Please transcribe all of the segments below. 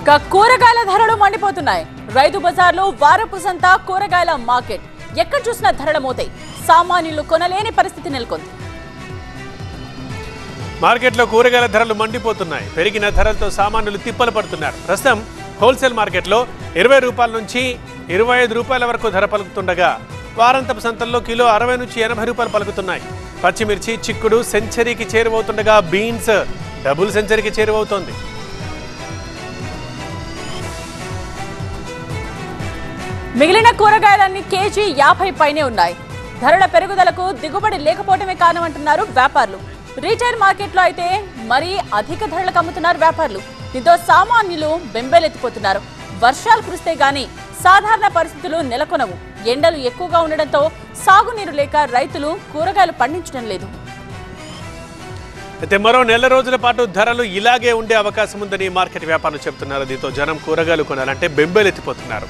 ఇక కూరగాయల ధరలు మండిపోతున్నాయి రైతు బజార్లో వారపు సంత కూరగాయల మార్కెట్ ఎక్కడ చూసినా ధరల మోతాయి సామాన్యులు కొనలేని పరిస్థితి నెలకొంది మార్కెట్లో కూరగాయల ధరలు మండిపోతున్నాయి పెరిగిన ధరలతో సామాన్యులు తిప్పలు పడుతున్నారు ప్రస్తుతం హోల్సేల్ మార్కెట్లో ఇరవై రూపాయల నుంచి ఇరవై ఐదు రూపాయల వరకు ధర పలుకుతుండగా వారాంతపు సంతల్లో కిలో అరవై నుంచి ఎనభై రూపాయలు పలుకుతున్నాయి పచ్చిమిర్చి చిక్కుడు సెంచరీకి చేరువవుతుండగా బీన్స్ డబుల్ సెంచరీకి చేరువవుతోంది మిగిలిన కూరగాయలన్నీ కేజీ యాభై పైనే ఉన్నాయి ధరల పెరుగుదలకు దిగుబడి లేకపోవడమే కారణమంటున్నారు వ్యాపారులు రీటైల్ మార్కెట్లో అయితే మరీ అధిక ధరలకు అమ్ముతున్నారు వ్యాపారులు దీంతో సామాన్యులు బెంబేలెత్తిపోతున్నారు వర్షాలు కురిస్తే గాని సాధారణ పరిస్థితులు నెలకొనవు ఎండలు ఎక్కువగా ఉండడంతో సాగునీరు లేక రైతులు కూరగాయలు పండించడం లేదు అయితే మరో నెల రోజుల పాటు ధరలు ఇలాగే ఉండే అవకాశం ఉందని మార్కెట్ వ్యాపారులు చెబుతున్నారు దీంతో జనం కూరగాయలు కొనాలంటే బెంబేలెత్తిపోతున్నారు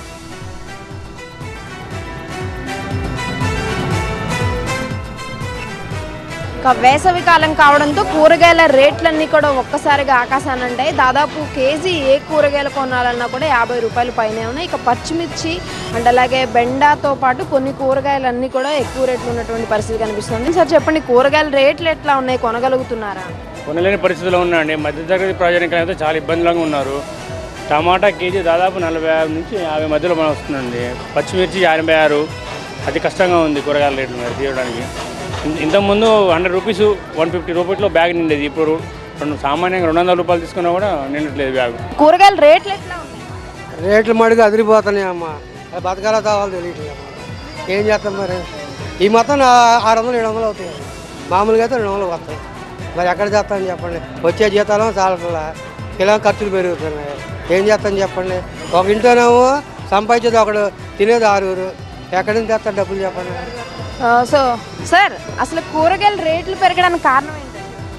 ఇక వేసవి కాలం కావడంతో కూరగాయల రేట్లన్నీ కూడా ఒక్కసారిగా ఆకాశాన్ని ఉంటాయి దాదాపు కేజీ ఏ కూరగాయలు కొనాలన్నా కూడా యాభై రూపాయలు పైనే ఉన్నాయి ఇక పచ్చిమిర్చి అండ్ అలాగే బెండాతో పాటు కొన్ని కూరగాయలన్నీ కూడా ఎక్కువ రేట్లు ఉన్నటువంటి పరిస్థితి కనిపిస్తుంది సార్ చెప్పండి కూరగాయల రేట్లు ఎట్లా ఉన్నాయి కొనగలుగుతున్నారా కొనలేని పరిస్థితిలో ఉన్నాయండి మధ్యతరగతి ప్రజానికైతే అయితే చాలా ఇబ్బందులుగా ఉన్నారు టమాటా కేజీ దాదాపు నలభై ఆరు నుంచి యాభై మధ్యలో మనం వస్తుందండి పచ్చిమిర్చి ఎనభై ఆరు అతి కష్టంగా ఉంది కూరగాయల రేట్లు మరి తీయడానికి ఇన్- ఇంతకుముందు హండ్రెడ్ రూపీస్ వన్ ఫిఫ్టీ రూపీస్లో బ్యాగ్ నిండేది ఇప్పుడు రెండు సామాన్యంగా రెండు వందల రూపాయలు తీసుకున్నా కూడా నిండట్లేదు బ్యాగ్ కూరగాయల రేట్లు ఎట్లా ఉన్నాయి రేట్లు మడిగా అదిరిపోతున్నాయి అమ్మ అది బతకాల తావాలి తెలియట్లేదు అమ్మ. ఏం చేస్తాం మరి ఈ మొత్తం నా ఆరు వందలు ఏడు వందలు అవుతాయి మామూలుగా అయితే రెండు వందలు వస్తాయి మరి ఎక్కడ చేస్తామని చెప్పండి వచ్చే జీతాలు చాలట్లా ఇలా ఖర్చులు పెరుగుతున్నాయి ఏం చేస్తాం చెప్పండి ఒక ఇంట్లోనేమో సంపాదించేది ఒకడు తినేది ఆరుగురు ఎక్కడి నుంచి తెస్తారు డబ్బులు చెప్పండి ఆ, సో సార్ అసలు కూరగాయల రేట్లు పెరగడానికి కారణం ఏంటి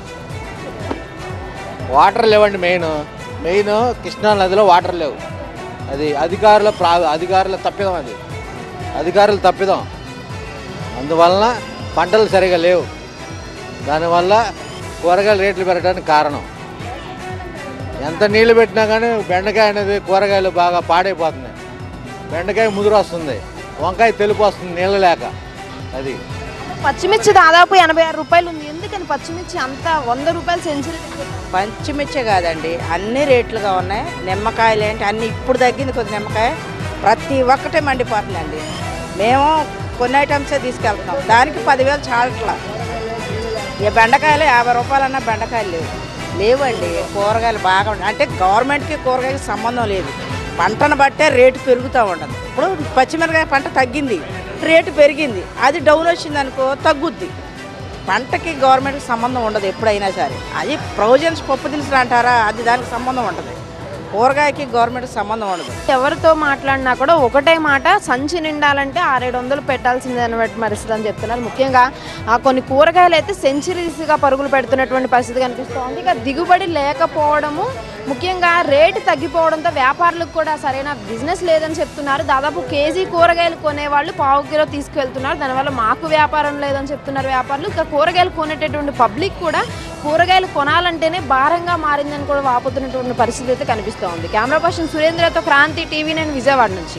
వాటర్ లేవండి మెయిన్ మెయిన్ కృష్ణా నదిలో వాటర్ లేవు అది అధికారుల ప్రా అధికారుల తప్పిదం అది అధికారుల తప్పిదం అందువలన పంటలు సరిగా లేవు దానివల్ల కూరగాయల రేట్లు పెరగడానికి కారణం ఎంత నీళ్లు పెట్టినా కానీ బెండకాయ అనేది కూరగాయలు బాగా పాడైపోతున్నాయి బెండకాయ ముదురు వస్తుంది వంకాయ తెలుపు వస్తుంది నీళ్ళు లేక అది పచ్చిమిర్చి దాదాపు ఎనభై ఆరు రూపాయలు ఉంది ఎందుకని పచ్చిమిర్చి అంత వంద రూపాయలు సెంచరీ పంచిమిర్చి కాదండి అన్ని రేట్లుగా ఉన్నాయి నిమ్మకాయలు ఏంటి అన్ని ఇప్పుడు తగ్గింది కొద్ది నిమ్మకాయ ప్రతి ఒక్కటే మండిపోతుందండి మేము కొన్ని ఐటమ్సే తీసుకెళ్తున్నాం దానికి పదివేలు చాలట్లా ఇక బెండకాయలు యాభై రూపాయలన్నా బెండకాయలు లేవు లేవండి కూరగాయలు బాగా ఉన్నాయి అంటే గవర్నమెంట్కి కూరగాయలకి సంబంధం లేదు పంటను బట్టే రేటు పెరుగుతూ ఉండదు ఇప్పుడు పచ్చిమిరకాయ పంట తగ్గింది రేటు పెరిగింది అది డౌన్ వచ్చింది అనుకో తగ్గుద్ది పంటకి గవర్నమెంట్కి సంబంధం ఉండదు ఎప్పుడైనా సరే అది ప్రొవిజన్స్ పప్పు దినుసులు అంటారా అది దానికి సంబంధం ఉంటుంది కూరగాయకి గవర్నమెంట్కి సంబంధం ఉండదు ఎవరితో మాట్లాడినా కూడా ఒకటే మాట సంచి నిండాలంటే ఆరేడు వందలు పెట్టాల్సిందే అన్నటువంటి పరిస్థితి అని చెప్తున్నారు ముఖ్యంగా ఆ కొన్ని కూరగాయలు అయితే సెంచరీస్గా పరుగులు పెడుతున్నటువంటి పరిస్థితి కనిపిస్తోంది ఇక దిగుబడి లేకపోవడము ముఖ్యంగా రేటు తగ్గిపోవడంతో వ్యాపారులకు కూడా సరైన బిజినెస్ లేదని చెప్తున్నారు దాదాపు కేజీ కూరగాయలు కొనేవాళ్ళు పావు కిలో తీసుకువెళ్తున్నారు దానివల్ల మాకు వ్యాపారం లేదని చెప్తున్నారు వ్యాపారులు ఇక కూరగాయలు కొనేటటువంటి పబ్లిక్ కూడా కూరగాయలు కొనాలంటేనే భారంగా మారిందని కూడా వాపోతున్నటువంటి పరిస్థితి అయితే కనిపిస్తోంది కెమెరా పర్సన్ సురేంద్రతో క్రాంతి టీవీ నేను విజయవాడ నుంచి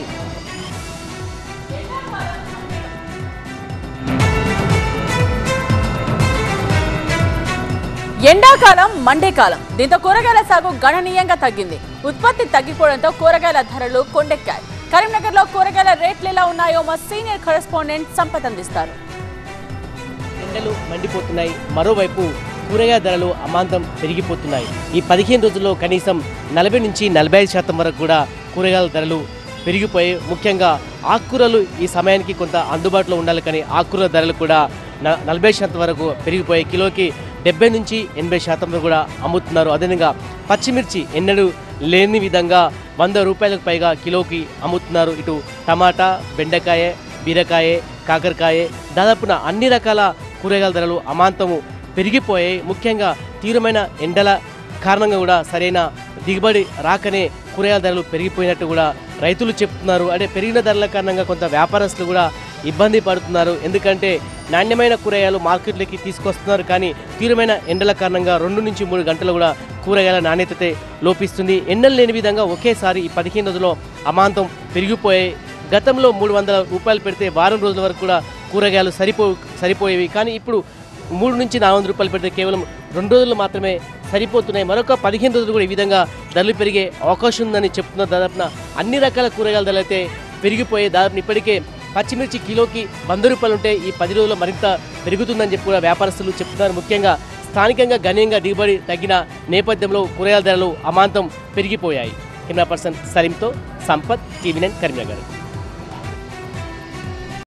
ఎండాకాలం మండే కాలం దీంతో కూరగాయల సాగు గణనీయంగా తగ్గింది ఉత్పత్తి తగ్గిపోవడంతో కూరగాయల ధరలు కొండెక్కాయి కరీంనగర్లో కూరగాయల రేట్లు ఎలా ఉన్నాయో మా సీనియర్ కరెస్పాండెంట్ సంపత్ అందిస్తారు ఎండలు మండిపోతున్నాయి మరోవైపు కూరగాయ ధరలు అమాంతం పెరిగిపోతున్నాయి ఈ పదిహేను రోజుల్లో కనీసం నలభై నుంచి నలభై ఐదు శాతం వరకు కూడా కూరగాయల ధరలు పెరిగిపోయి ముఖ్యంగా ఆకుకూరలు ఈ సమయానికి కొంత అందుబాటులో ఉండాలి కానీ ఆకుకూరల ధరలు కూడా న- నలభై శాతం వరకు పెరిగిపోయి కిలోకి డెబ్బై నుంచి ఎనభై శాతం వరకు కూడా అమ్ముతున్నారు అదేవిధంగా పచ్చిమిర్చి ఎన్నడూ లేని విధంగా వంద రూపాయలకు పైగా కిలోకి అమ్ముతున్నారు ఇటు టమాటా బెండకాయ బీరకాయ కాకరకాయ దాదాపున అన్ని రకాల కూరగాయల ధరలు అమాంతము పెరిగిపోయాయి ముఖ్యంగా తీవ్రమైన ఎండల కారణంగా కూడా సరైన దిగుబడి రాకనే కూరగాయల ధరలు పెరిగిపోయినట్టు కూడా రైతులు చెప్తున్నారు అంటే పెరిగిన ధరల కారణంగా కొంత వ్యాపారస్తులు కూడా ఇబ్బంది పడుతున్నారు ఎందుకంటే నాణ్యమైన కూరగాయలు మార్కెట్లోకి తీసుకొస్తున్నారు కానీ తీవ్రమైన ఎండల కారణంగా రెండు నుంచి మూడు గంటలు కూడా కూరగాయల నాణ్యతతే లోపిస్తుంది ఎన్నెలు లేని విధంగా ఒకేసారి ఈ పదిహేను రోజుల్లో అమాంతం పెరిగిపోయాయి గతంలో మూడు వందల రూపాయలు పెడితే వారం రోజుల వరకు కూడా కూరగాయలు సరిపో సరిపోయేవి కానీ ఇప్పుడు మూడు నుంచి నాలుగు వందల రూపాయలు పెడితే కేవలం రెండు రోజులు మాత్రమే సరిపోతున్నాయి మరొక పదిహేను రోజులు కూడా ఈ విధంగా ధరలు పెరిగే అవకాశం ఉందని చెప్తున్న దాదాపున అన్ని రకాల కూరగాయల ధరలు అయితే పెరిగిపోయి దాదాపు ఇప్పటికే పచ్చిమిర్చి కిలోకి వంద రూపాయలు ఉంటే ఈ పది రోజుల్లో మరింత పెరుగుతుందని చెప్పి కూడా వ్యాపారస్తులు చెప్తున్నారు ముఖ్యంగా స్థానికంగా గణనీయంగా దిగుబడి తగ్గిన నేపథ్యంలో కూరగాయల ధరలు అమాంతం పెరిగిపోయాయి కెమెరా పర్సన్ సలీంతో సంపత్ టీవీ నైన్ కరీంనగర్